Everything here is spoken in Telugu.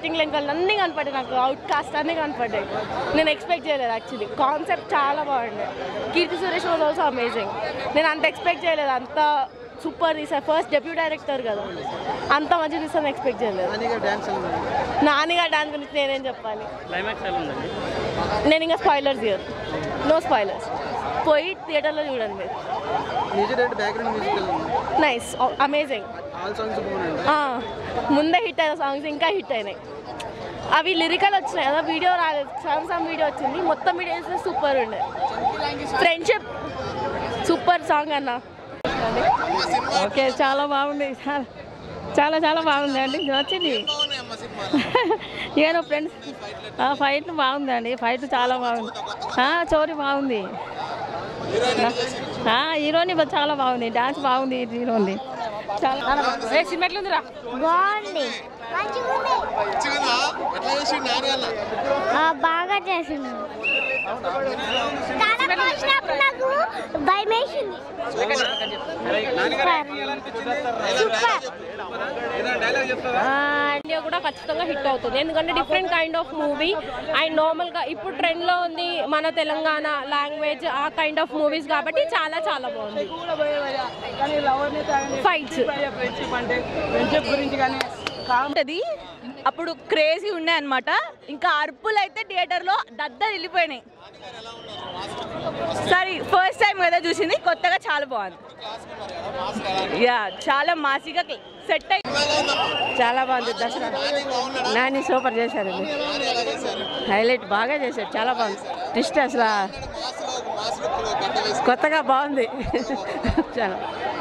వెయిటింగ్ లైన్ కళ్ళు అన్నీ కనపడ్డాయి నాకు అవుట్ కాస్ట్ అన్నీ కనపడ్డాయి నేను ఎక్స్పెక్ట్ చేయలేదు యాక్చువల్లీ కాన్సెప్ట్ చాలా బాగుండే Keerthy Suresh was also amazing నేను అంత ఎక్స్పెక్ట్ చేయలేదు అంత సూపర్ తీసా ఫస్ట్ డెబ్యూ డైరెక్టర్ కదా అంత మంచి తీసాను ఎక్స్పెక్ట్ చేయలేదు నానిగా డ్యాన్స్ ఎలా ఉంది నానిగా డాన్స్ గురించి నేనేం చెప్పాలి క్లైమాక్స్ ఎలా ఉందండి నేను ఇంకా స్పాయిలర్స్ ఇయర్ నో స్పాయిలర్స్ పోయి థియేటర్లో చూడండి మీరు మ్యూజిక్ డైరెక్టర్ బ్యాక్గ్రౌండ్ మ్యూజిక్ ఎలా ఉంది నైస్ అమేజింగ్ ఆల్ సాంగ్స్ బాగున్నాయి ఆ, ముందే హిట్ అయిన సాంగ్స్ ఇంకా హిట్ అయినాయి అవి లిరికల్ వచ్చినాయి కదా వీడియో రాలేదు సమ్ సమ్ వీడియో వచ్చింది మొత్తం వీడియో చూస్తే సూపర్ ఉండే ఫ్రెండ్షిప్ సూపర్ సాంగ్ అన్న ఓకే చాలా బాగుంది చాలా చాలా చాలా బాగుంది అండి వచ్చింది ఏదో ఫ్రెండ్స్ ఫైట్లు బాగుందండి ఫైట్ చాలా బాగుంది ఆ, చోరీ బాగుంది ఆ, హీరోని బ- చాలా బాగుంది డాన్స్ బాగుంది హీరోని చాలా ఏ సినిమా ఎట్లుందిరా బాగుంది ఆ, బాగా చేసిండు కడప వచ్చినప్పుడు నాకు భయం వేసింది సూపర్ ఇండియా కూడా ఖచ్చితంగా హిట్ అవుతుంది ఎందుకంటే different kind of movie and నార్మల్గా ఇప్పుడు ట్రెండ్లో ఉంది మన తెలంగాణ లాంగ్వేజ్ ఆ కైండ్ ఆఫ్ మూవీస్ కాబట్టి చాలా చాలా బాగుంది ఫైట్స్ బాగుంటుంది అప్పుడు క్రేజీ ఉన్నాయి అనమాట ఇంకా అరుపులు అయితే థియేటర్లో దద్ద వెళ్ళిపోయినాయి సరే ఫస్ట్ టైం కదా చూసింది కొత్తగా చాలా బాగుంది యా చాలా మాసిగా సెట్ అయి చాలా బాగుంది దసరా నాని సూపర్ చేశారండి హైలైట్ బాగా చేశారు చాలా బాగుంది ట్విస్ట్ అసలు కొత్తగా బాగుంది చాలా